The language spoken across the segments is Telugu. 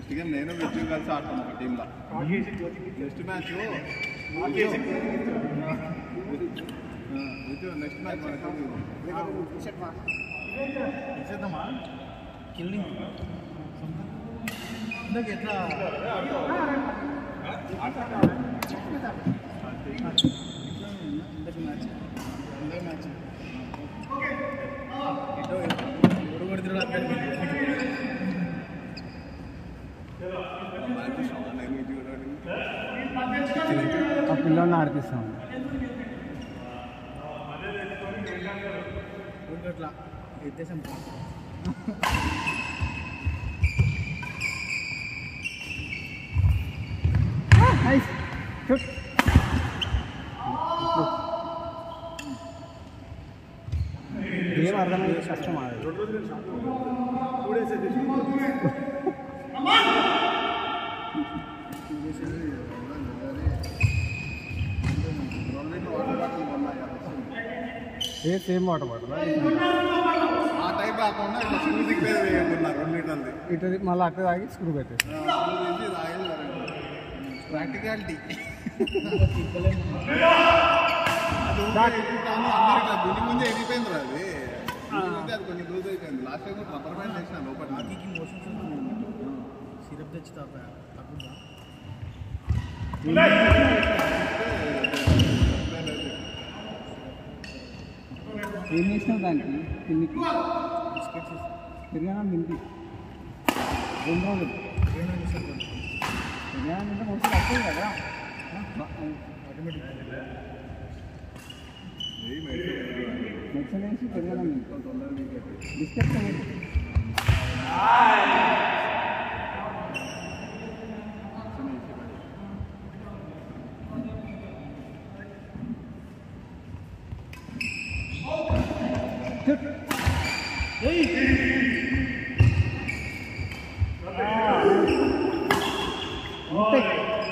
నెక్స్ట్ గేమ్ నేను విజయ్ కలిసి ఆడతాం ఒక టీంలో next match Vijay next match చేద్దామా కిల్లింగ్ ఇందాక ఎట్లా ఇందాక మ్యాచ్ ఇందాక మ్యాచ్ ఎటో ఎవరు కొడుతున్నాడు అక్కడికి నేను విజయ్ ఆ పిల్లోని ఆడిపిస్తాం ఊరికి అట్లా ఎత్తేసాం ఏం అర్థమైంది కష్టం ఆడదు ఏ సేమ్ వాటర్ బాటిల్ ఆ టైప్ కాకుండా ఇట్లా స్కూల్ పేరు వేయకున్నారు రెండు లీటర్ది ఇటు మళ్ళీ అట్లా తాగి స్క్రూ పెట్టేసి ప్రాక్టికాలిటీ అందరికీ గుడి ముందే ఎగిపోయింది రా అది గుడి ముందే అది కొంచెం లూజ్ అయిపోయింది లాస్ట్ టైం కూడా రబ్బర్ బ్యాండ్ వేసిన లోపల నాకి మోషన్స్ సిరప్ తెచ్చి తాప తగ్గుదా ఏం చేసినావు దానికి కిందికి బిస్కెట్స్ పెరిగానా తింటి రెండు రోజులు ఏమైనా నిమిషాలు పెరిగానా తింటే మొత్తం వస్తుంది కదా ఆటోమేటిక్ మెడిసిన్ వేసి పెరిగానా తింటాం బిస్కెట్స్ అనేది అంతే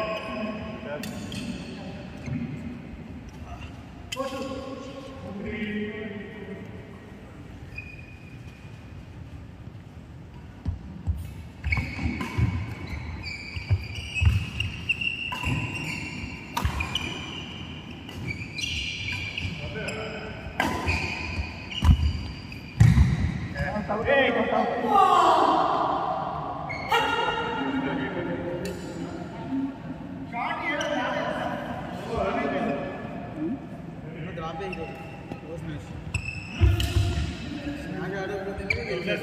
డ్రాప్ అయ్యి రోజు మ్యాచ్ స్నాక్ ఆడకపోతే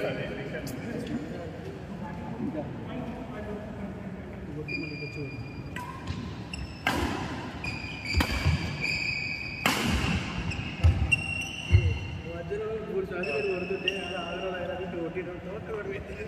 కొట్టి మళ్ళీ వచ్చి మధ్యలో మూడు సార్లు కొడుతుంటే అది ఆధారాలు అయినా కొట్టిన తోట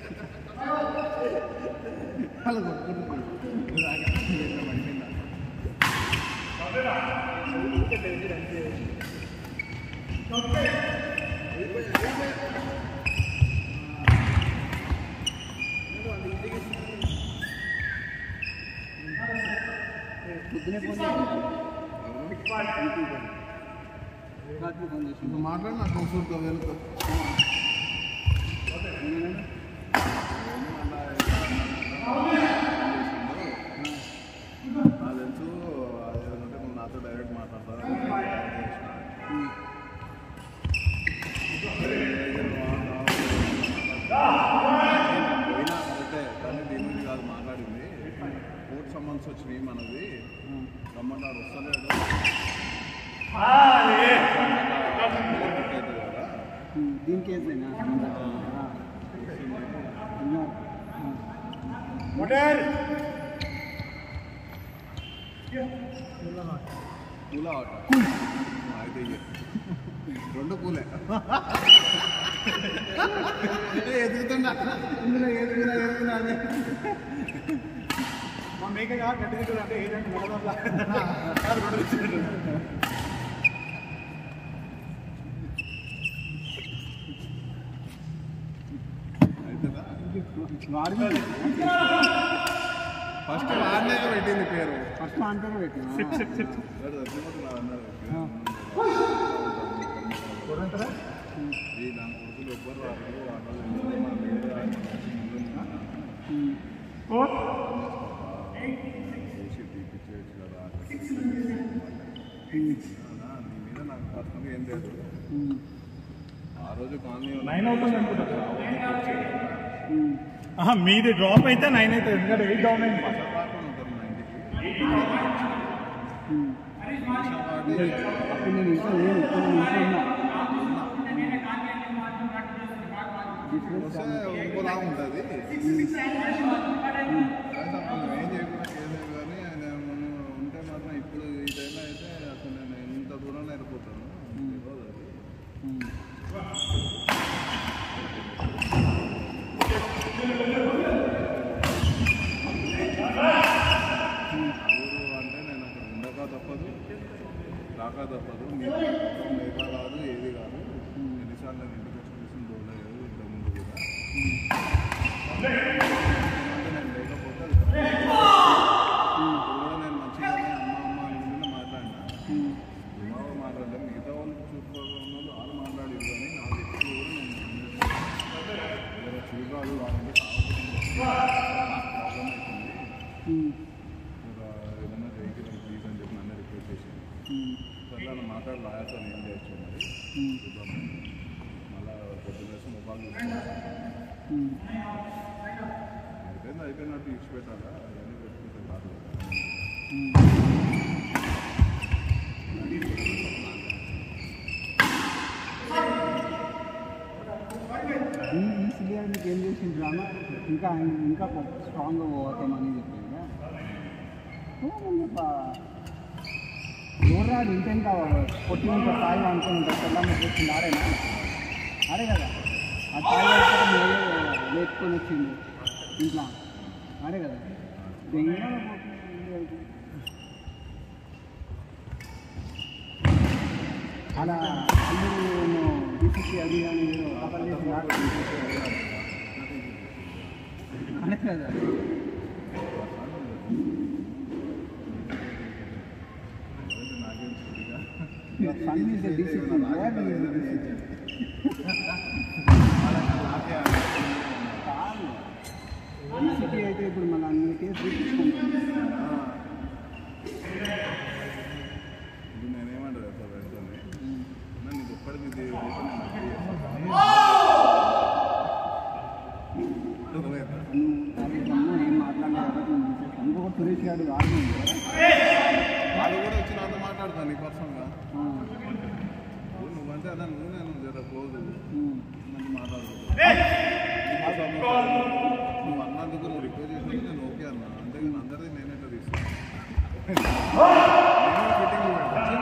పొద్దునే ఫోన్ చేసి ఫోన్ చేసి ఇప్పుడు మాట్లాడి నాకు కూర్చో వెళ్తా నాకు తెలుసు ఏదంటే నువ్వు నాతో డైరెక్ట్ మాట్లాడతా పోయినా కరెక్టే కానీ దీని గురించి కాదు మాట్లాడింది కోర్టు సంబంధించి వచ్చినాయి మనది రమ్మన్నారు వస్తలేడు అవుతుంది కదా దీనికి ఏదైనా పూల ఆట అయితే ఇయ్య. రెండు పూలే ఎదుగుతున్నా ఇందులో ఎదుగునా ఎదుగునా అదే మా మేకగా గట్టి దిగులు అంటే ఏంటంటే మొదల అవుతుందా వాడి ఫస్ట్ వాడినాక పెట్టింది పేరు ఫస్ట్ అంటారు పెట్టిన వాడు వచ్చినప్పుడు నా అన్నారు. ఈ దాని కొడుకులు ఎవ్వరు రారు, వాళ్ళు ఎందుకు మన దగ్గర ఆయన ముందు ఉన్నా. చేసి తీపిచ్చేయచ్చు కదా అన్నా, నీ మీద నాకు పర్సనల్గా ఏం తెలుసు ఆ రోజు కాలనీ నైన్ అవుతుంది అనుకుంటా ఆహా, మీది డ్రాప్ అయితే నైన్ అవుతుంది ఎందుకంటే ఎయిట్ డౌన్ అయింది ఫస్ట్ ఉంటారు మా ఇంటికి అప్పుడు నేను ఇంకా లేను ఇప్పుడు నేను ఇంట్లో ఉన్నా డిఫరెన్స్ వస్తే ఇంకోలా ఉంటుంది ఏం చేయకుండా చేయలేదు కానీ ఆయన మనం ఉంటే మాత్రం ఇప్పుడు ఈ టైంలో అయితే అసలు నేను ఇంత దూరంలో వెళ్ళిపోతాను తెలియదు అది ఊరు అంటే నేను అక్కడ ఉండక తప్పదు రాక తప్పదు మీరు మేక కాదు ఏది కాదు ఎన్నిసార్లు నేను ఇంటికి వచ్చి చూసిన దోలేదు ఇంతకు ముందు కూడా అంటే నేను లేకపోతే అది తప్పు. ఇప్పుడు కూడా నేను మంచిగానే అమ్మ అమ్మ అనుకుంటే మాట్లాడినా ఏమో మాట్లాడలేదు మిగతా వాళ్ళు చూసుకోవాలి వాళ్ళు వాళ్ళు మాట్లాడేది కానీ నాకు ఎప్పుడు కూడా నేను వేరే చూడాలి వాళ్ళంటే ప్రాబ్లం అవుతుంది ఒక ఏదైనా వెహికల్ ప్లీజ్ అని చెప్పి నన్ను రిక్వెస్ట్ చేసి సరే అలా మాట్లాడి లాయర్తో ఏం చేయొచ్చు మరి చూద్దాం మళ్ళా పొద్దున్న వేసి మొబైల్ అయిపోయింది అయిపోయినట్టు ఇచ్చి పెట్టాలా అవన్నీ పెట్టుకుంటే కాదు కదా. ఈ ఈ సిలియర్ మీకు ఏం చేసిండ్రు అన్న ఇంకా ఆయన- ఇంకా స్ట్రాంగ్గా పోతామని చెప్పింది ఎవరాడు ఇంకెంత కొట్టి ఇంకా స్థాయి అనుకుని ఉంటారు తెల్లమ్మ చేసింది ఆడేనా ఆడే కదా ఆ స్థాయి వరకు మీరే లేపుకొని వచ్చిండు ఇంట్లో ఆడే కదా దెంగ అలా అందరూ బీసీసీ అది కానీ కథలు చేసి రాడు. అనే కదా ఎందుకంటే నాకేం తెలియదుగా. Fun is the discipline where is the discipline కాదు బీసీసీ అయితే ఇప్పుడు మన అన్ని కేసు తీసుకుంటాం ఇప్పుడు నేనేమంటారు సార్ వెళ్తాను నీకు ఒక్కడికి ఇది అయితే నేను agree చేస్తాను. అర్థమైందా? నువ్వు అది గమ్మున ఏం మాట్లాడలేదు ఇంకొక సురేష్ గారు ఆర్గ్యం వాళ్ళు కూడా వచ్చి నాతో మాట్లాడతాను నీ పర్సనల్గా నువ్వంటే అన్న నువ్వు నేను జర క్లోజ్ నన్ను మాట్లాడుకుంటా నువ్వు అన్నందుకు నువ్వు రిక్వెస్ట్ చేసినందుకు నేను ఓకే అన్నా అంతేగాని అందరిది నేనైతే తీసుకున్నాను ఫిట్టింగ్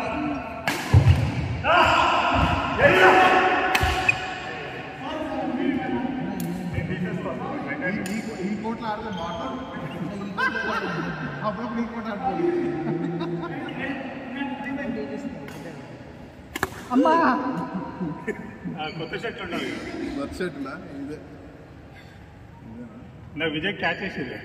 ఈ కోట్లో ఆడితే మాట్లాడు అప్పుడు ఈ కోట ఆడుతుంది అమ్మా కొత్త షర్ట్ ఉండాలి వెబ్సైట్లా ఇదే ఇదేనా నా విజయ్ క్యాచ్ చేసేది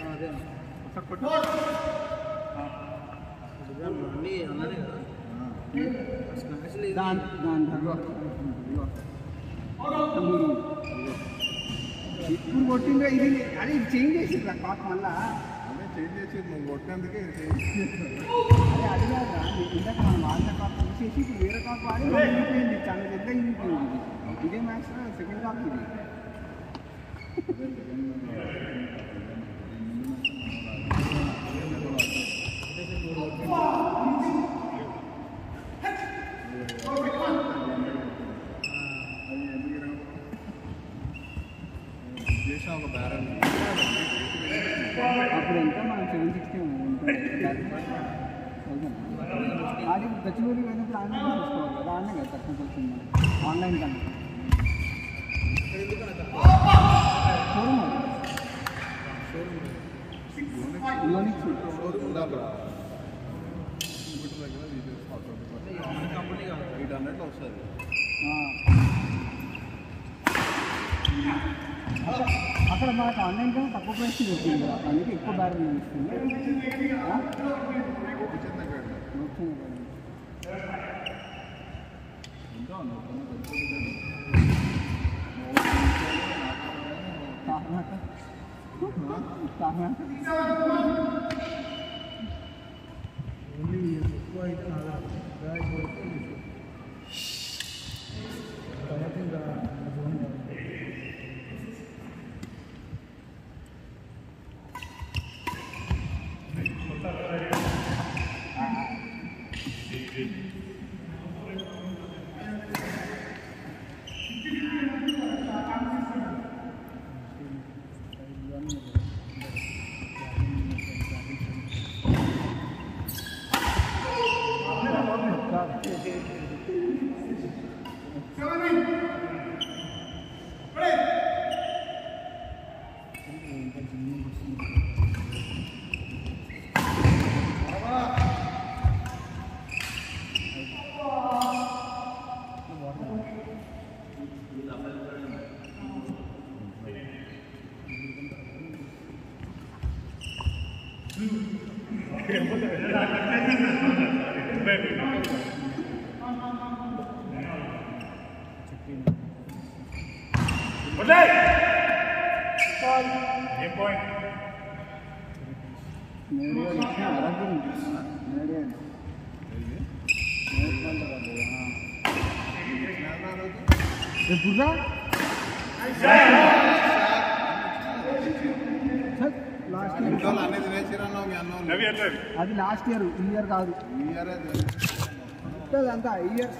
మమ్మీ అన్ననే కదా స్నాక్స్ లేదు దాని దాని తర్వాత ఇప్పుడు కొట్టిందో ఇది అది చేంజ్ చేసిండ్రా కాక్ మళ్ళా అదే చేంజ్ చేసి నువ్వు కొట్టినందుకే చేంజ్ అదే అది కాదురా నీకు ఇందాక మనం వాడిన కాక్ తీసేసి ఇప్పుడు వేరే కాక్ వాడి మళ్ళీ యూపీఎంది చాలా పెద్ద యూపీఎంది ఇది ఇదే మ్యాచ్ సెకండ్ కాక్ ఇది చేసిన ఒక బ్యారల్ అప్పుడు ఎంత మనం సెవెన్ సిక్స్టీ అది గచ్చిబౌలి పోయినప్పుడు ఆన్లైన్ చూసుకోవాలి కదా ఆన్లైన్ కదా తక్కువ వచ్చింది మనకి ఆన్లైన్ కన్నా షోరూమ్ యూనిక్స్ ఉండాలి కంప్యూటర్ దగ్గర తీసేసి కంపెనీ కాదు ఎయిట్ హండ్రెడ్లో వస్తుంది అక్కడ మనకు ఆన్లైన్ కన్నా తక్కువ ప్రైస్ దొరికింది కదా అందుకే ఎక్కువ బ్యారెల్ ఇస్తుంది ఆ? కిచెన్ దగ్గర వచ్చింది కదా. ఇంకా కారణాక చాలా ఓన్లీ ఎక్కువ అయితే నాదా ఇంకా ఎక్కువ అయితే నీకు. తర్వాత ఇంకా జోన్ కావాలి. ఏం పాయింట్ నేడియో ఇచ్చిన వరకు నేడియో ఎప్పుడురా లాస్ట్ ఇయర్ ఇంట్లో అన్ని తినేసిరన్నావు మీ అన్న రవి ఎట్లా అది లాస్ట్ ఇయర్ ఈ ఇయర్ కాదు ఈ ఇయర్ అంతా ఈ ఇయర్